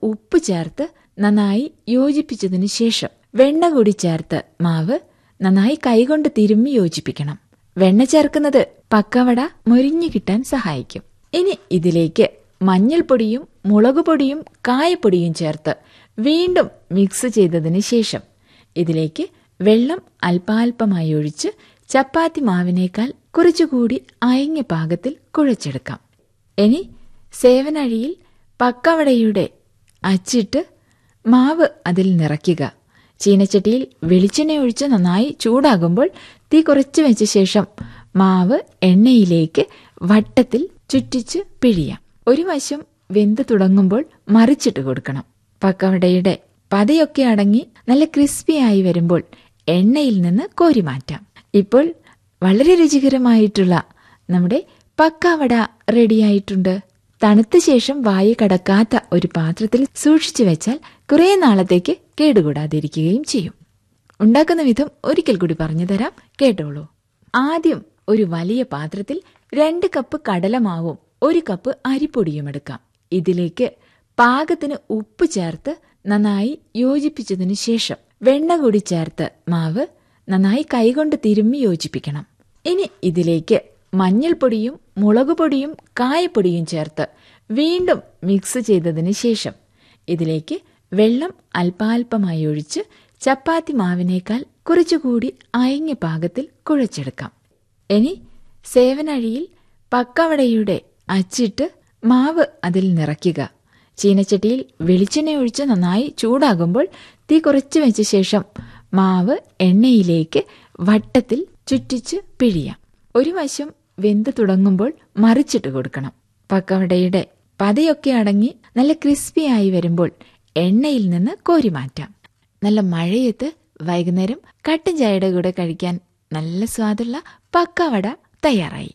ഉപ്പ് ചേർത്ത് നന്നായി യോജിപ്പിച്ചതിനു ശേഷം വെണ്ണ കൂടി ചേർത്ത് മാവ് നന്നായി കൈകൊണ്ട് തിരുമ്മി യോജിപ്പിക്കണം വെണ്ണ ചേർക്കുന്നത് പക്കവട മൊരിഞ്ഞു കിട്ടാൻ സഹായിക്കും ഇനി ഇതിലേക്ക് മഞ്ഞൾപ്പൊടിയും മുളകുപൊടിയും കായപ്പൊടിയും ചേർത്ത് വീണ്ടും മിക്സ് ചെയ്തതിന് ശേഷം ഇതിലേക്ക് വെള്ളം അല്പാൽപമായി ഒഴിച്ച് ചപ്പാത്തി മാവിനേക്കാൾ കുറച്ചുകൂടി അയഞ്ഞ പാകത്തിൽ കുഴച്ചെടുക്കാം ഇനി സേവനഴിയിൽ പക്കവടയുടെ അച്ചിട്ട് മാവ് അതിൽ നിറയ്ക്കുക ചീനച്ചട്ടിയിൽ വെളിച്ചെണ്ണ ഒഴിച്ച് നന്നായി ചൂടാകുമ്പോൾ തീ കുറച്ച് വെച്ച ശേഷം മാവ് എണ്ണയിലേക്ക് വട്ടത്തിൽ ചുറ്റിച്ച് പിഴിയാം ഒരു വശം വെന്ത് തുടങ്ങുമ്പോൾ മറിച്ചിട്ട് കൊടുക്കണം പക്കവടയുടെ പതയൊക്കെ അടങ്ങി നല്ല ക്രിസ്പിയായി വരുമ്പോൾ എണ്ണയിൽ നിന്ന് കോരി മാറ്റാം ഇപ്പോൾ വളരെ രുചികരമായിട്ടുള്ള നമ്മുടെ പക്കാവട റെഡിയായിട്ടുണ്ട് തണുത്ത ശേഷം വായു കടക്കാത്ത ഒരു പാത്രത്തിൽ സൂക്ഷിച്ചു വെച്ചാൽ കുറേ നാളത്തേക്ക് കേടുകൂടാതിരിക്കുകയും ചെയ്യും ഉണ്ടാക്കുന്ന വിധം ഒരിക്കൽ കൂടി പറഞ്ഞു തരാം കേട്ടോളൂ ആദ്യം ഒരു വലിയ പാത്രത്തിൽ രണ്ട് കപ്പ് കടലമാവും ഒരു കപ്പ് അരിപ്പൊടിയും എടുക്കാം ഇതിലേക്ക് പാകത്തിന് ഉപ്പ് ചേർത്ത് നന്നായി യോജിപ്പിച്ചതിനു ശേഷം വെണ്ണ കൂടി ചേർത്ത് മാവ് നന്നായി കൈകൊണ്ട് തിരുമ്മി യോജിപ്പിക്കണം ഇനി ഇതിലേക്ക് മഞ്ഞൾപ്പൊടിയും മുളകുപൊടിയും കായപ്പൊടിയും ചേർത്ത് വീണ്ടും മിക്സ് ചെയ്തതിന് ശേഷം ഇതിലേക്ക് വെള്ളം അല്പാൽപമായി ഒഴിച്ച് ചപ്പാത്തി മാവിനേക്കാൾ കുറച്ചുകൂടി അയഞ്ഞ പാകത്തിൽ കുഴച്ചെടുക്കാം ഇനി സേവനഴിയിൽ പക്കവടയുടെ അച്ചിട്ട് മാവ് അതിൽ നിറയ്ക്കുക ചീനച്ചട്ടിയിൽ വെളിച്ചെണ്ണ ഒഴിച്ച് നന്നായി ചൂടാകുമ്പോൾ തീ കുറച്ച് വെച്ച ശേഷം മാവ് എണ്ണയിലേക്ക് വട്ടത്തിൽ ചുറ്റിച്ച് പിഴിയാം ഒരു വശം വെന്ത് തുടങ്ങുമ്പോൾ മറിച്ചിട്ട് കൊടുക്കണം പക്കവടയുടെ പതയൊക്കെ അടങ്ങി നല്ല ക്രിസ്പിയായി വരുമ്പോൾ എണ്ണയിൽ നിന്ന് കോരി മാറ്റാം നല്ല മഴയത്ത് വൈകുന്നേരം കട്ടൻ ചായയുടെ കൂടെ കഴിക്കാൻ നല്ല സ്വാദുള്ള പക്കവട തയ്യാറായി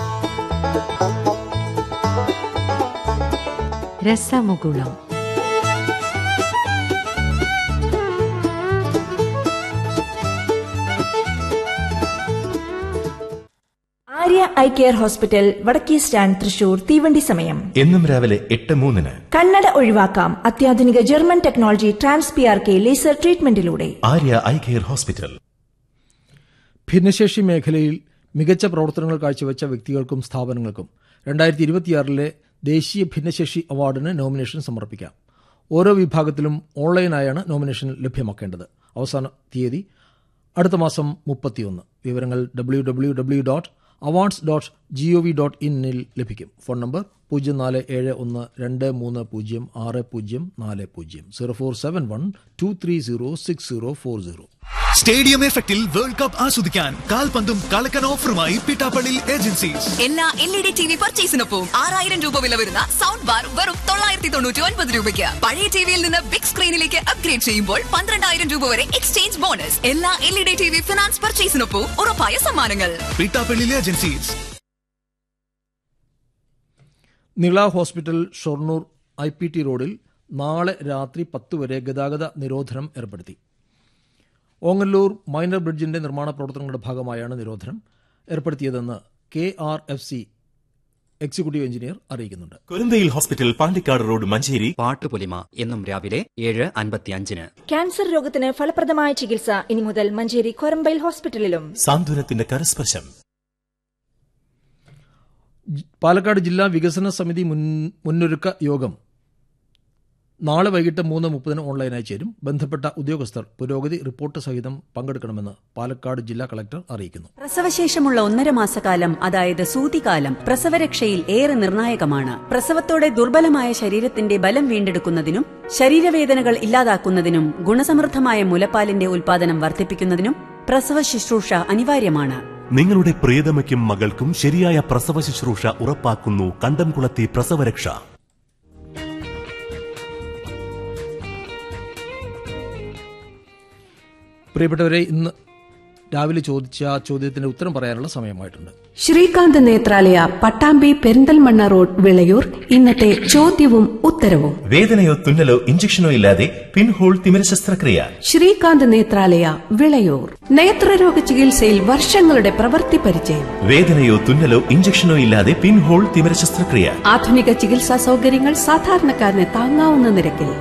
രസമുകുളം ആര്യ ഐ കെയർ ഹോസ്പിറ്റൽ വടക്കേ സ്റ്റാൻഡ് തൃശൂർ തീവണ്ടി സമയം എന്നും രാവിലെ എട്ട് മൂന്നിന് കണ്ണട ഒഴിവാക്കാം അത്യാധുനിക German technology trans P R K laser ട്രീറ്റ്മെന്റിലൂടെ ആര്യ ഐ കെയർ ഹോസ്പിറ്റൽ ഭിന്നശേഷി മേഖലയിൽ മികച്ച പ്രവർത്തനങ്ങൾ കാഴ്ചവെച്ച വ്യക്തികൾക്കും സ്ഥാപനങ്ങൾക്കും രണ്ടായിരത്തി ഇരുപത്തിയാറിലെ ദേശീയ ഭിന്നശേഷി അവാർഡിന് നോമിനേഷൻ സമർപ്പിക്കാം ഓരോ വിഭാഗത്തിലും ഓൺലൈനായാണ് നോമിനേഷൻ ലഭ്യമാക്കേണ്ടത് അവസാന തീയതി അടുത്ത മാസം മുപ്പത്തിയൊന്ന് വിവരങ്ങൾ W W W dot awards dot G O V dot ഇന്നിൽ ലഭിക്കും ഫോൺ നമ്പർ പൂജ്യം നാല് ഏഴ് ഒന്ന് രണ്ട് മൂന്ന് പൂജ്യം ആറ് പൂജ്യം നാല് പൂജ്യം zero four seven one two three zero six zero four zero stadium എഫക്റ്റിൽ വേൾഡ് കപ്പ് ആസ്വദിക്കാൻ കാൽപന്തും കളക്കൻ ഓഫറുമായി പിട്ടാപ്പള്ളി ഏജൻസീസ് എല്ലാ L E D T V പർച്ചേസിനൊപ്പം ആറായിരം രൂപ വില വരുന്ന സൗണ്ട് ബാർ വെറും തൊള്ളായിരത്തി തൊണ്ണൂറ്റി ഒൻപത് രൂപയ്ക്ക് പഴയ ടിവിയിൽ നിന്ന് ബിഗ് സ്ക്രീനിലേക്ക് അപ്ഗ്രേഡ് ചെയ്യുമ്പോൾ പന്ത്രണ്ടായിരം രൂപ വരെ എക്സ്ചേഞ്ച് ബോണസ് എല്ലാ L E D T V finance പർച്ചേസിനൊപ്പം ഉറപ്പായ സമ്മാനങ്ങൾ Pittappillil agencies Nila hospital Shoranur I P T റോഡിൽ നാളെ രാത്രി പത്ത് വരെ ഗതാഗത നിരോധനം ഏർപ്പെടുത്തി ഓങ്ങല്ലൂർ മൈനർ ബ്രിഡ്ജിന്റെ നിർമ്മാണ പ്രവർത്തനങ്ങളുടെ ഭാഗമായാണ് നിരോധനം ഏർപ്പെടുത്തിയതെന്ന് K R F C executive engineer അറിയിക്കുന്നുണ്ട് കുരുന്തയിൽ ഹോസ്പിറ്റൽ പാണ്ടിക്കാട് റോഡ് മഞ്ചേരി പാട്ടുപൊലിമ എന്നും രാവിലെ ഏഴ് അൻപത്തിയഞ്ചിന് ക്യാൻസർ രോഗത്തിന് ഫലപ്രദമായ ചികിത്സ ഇനി മുതൽ മഞ്ചേരി കൊരമ്പയിൽ ഹോസ്പിറ്റലിലും സാന്ത്വനത്തിന്റെ കരസ്പർശം ജി- പാലക്കാട് ജില്ലാ വികസന സമിതി മുൻ- മുന്നൊരുക്ക യോഗം നാളെ വൈകിട്ട് മൂന്ന് മുപ്പതിന് ഓൺലൈനായി ചേരും ബന്ധപ്പെട്ട ഉദ്യോഗസ്ഥർ പുരോഗതി റിപ്പോർട്ട് സഹിതം പങ്കെടുക്കണമെന്ന് പാലക്കാട് ജില്ലാ കളക്ടർ അറിയിക്കുന്നു പ്രസവശേഷമുള്ള ഒന്നര മാസക്കാലം അതായത് സൂതികാലം പ്രസവരക്ഷയിൽ ഏറെ നിർണായകമാണ് പ്രസവത്തോടെ ദുർബലമായ ശരീരത്തിന്റെ ബലം വീണ്ടെടുക്കുന്നതിനും ശരീരവേദനകൾ ഇല്ലാതാക്കുന്നതിനും ഗുണസമൃദ്ധമായ മുലപ്പാലിന്റെ ഉൽപാദനം വർദ്ധിപ്പിക്കുന്നതിനും പ്രസവ ശുശ്രൂഷ അനിവാര്യമാണ് നിങ്ങളുടെ പ്രിയതമയ്ക്കും മകൾക്കും ശരിയായ പ്രസവ ശുശ്രൂഷ ഉറപ്പാക്കുന്നു കണ്ടംകുളത്തി പ്രസവരക്ഷ പ്രിയപ്പെട്ടവരെ ഇന്ന് രാവിലെ ചോദിച്ച ആ ചോദ്യത്തിന്റെ ഉത്തരം പറയാനുള്ള സമയമായിട്ടുണ്ട് ശ്രീകാന്ത് നേത്രാലയ പട്ടാമ്പി പെരിന്തൽമണ്ണ റോഡ് വിളയൂർ ഇന്നത്തെ ചോദ്യവും ഉത്തരവും വേദനയോ തുന്നലോ ഇഞ്ചക്ഷനോ ഇല്ലാതെ പിൻഹോൾ തിമിര ശസ്ത്രക്രിയ ശ്രീകാന്ത് നേത്രാലയ വിളയൂർ നേത്രരോഗ ചികിത്സയിൽ വർഷങ്ങളുടെ പ്രവൃത്തി പരിചയം വേദനയോ തുന്നലോ ഇഞ്ചക്ഷനോ ഇല്ലാതെ പിൻഹോൾ തിമിര ശസ്ത്രക്രിയ ആധുനിക ചികിത്സാ സൗകര്യങ്ങൾ സാധാരണക്കാരന് താങ്ങാവുന്ന നിരക്കിൽ